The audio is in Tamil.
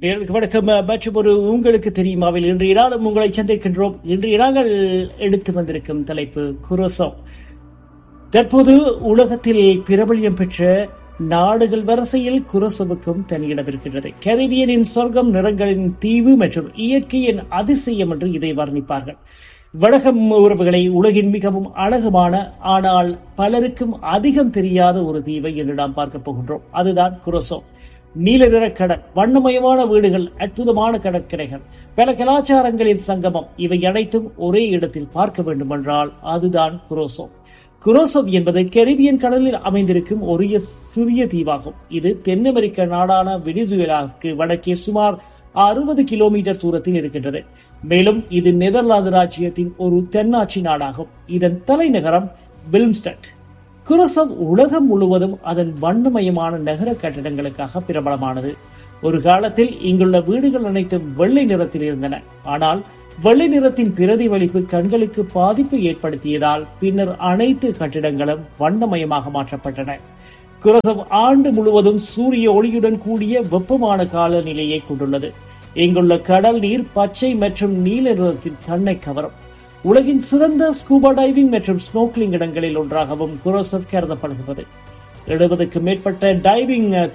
நேயர்களுக்கு வணக்கம் மற்றும் ஒரு உங்களுக்கு தெரியுமாவில் இன்றைய நாளும் உங்களை சந்திக்கின்றோம் இன்றைய நாங்கள் எடுத்து வந்திருக்கும் தலைப்பு குரோசோ தற்போது உலகத்தில் பிரபல்யம் பெற்ற நாடுகள் வரிசையில் குரோசோவுக்கும் தனியிடம் இருக்கின்றது கரிபியனின் சொர்க்கம் நிறங்களின் தீவு மற்றும் இயற்கையின் அதிசயம் என்று இதை வர்ணிப்பார்கள் வடகம் உறவுகளை உலகின் மிகவும் அழகுமான ஆனால் பலருக்கும் அதிகம் தெரியாத ஒரு தீவை என்று நாம் பார்க்க போகின்றோம் அதுதான் குரோசோ நீல நிற கடல் வண்ணமயமான வீடுகள் அற்புதமான கடற்கரைகள் பல கலாச்சாரங்களின் சங்கமம் இவை அனைத்தும் ஒரே இடத்தில் பார்க்க வேண்டுமென்றால் அதுதான் குரோசோ குரோசோவ் என்பது கெரிபியன் கடலில் அமைந்திருக்கும் ஒரு சிறிய தீவாகும் இது தென் அமெரிக்க நாடான வெனிசுவேலாவுக்கு வடக்கே சுமார் அறுபது கிலோமீட்டர் தூரத்தில் இருக்கின்றது மேலும் இது நெதர்லாந்து ராஜ்யத்தின் ஒரு தென்னாட்சி நாடாகும் இதன் தலைநகரம் வில்ம்ஸ்டட் குரசவ் உலகம் முழுவதும் அதன் வண்ணமயமான நகர கட்டிடங்களுக்காக பிரபலமானது ஒரு காலத்தில் இங்குள்ள வீடுகள் அனைத்தும் வெள்ளை நிறத்தில் இருந்தன ஆனால் வெள்ளை நிறத்தின் பிரதிபலிப்பு கண்களுக்கு பாதிப்பு ஏற்படுத்தியதால் பின்னர் அனைத்து கட்டிடங்களும் வண்ணமயமாக மாற்றப்பட்டன குரசவ் ஆண்டு முழுவதும் சூரிய ஒளியுடன் கூடிய வெப்பமான காலநிலையை கொண்டுள்ளது இங்குள்ள கடல் நீர் பச்சை மற்றும் நீல நிறத்தின் கண்ணை கவரும் உலகின் சிறந்த ஸ்கூபா டைவிங் மற்றும் ஸ்னோக்லிங் இடங்களில் ஒன்றாகவும் குரோசவ் கருதப்படுகிறது எழுபதுக்கு மேற்பட்ட டைவிங்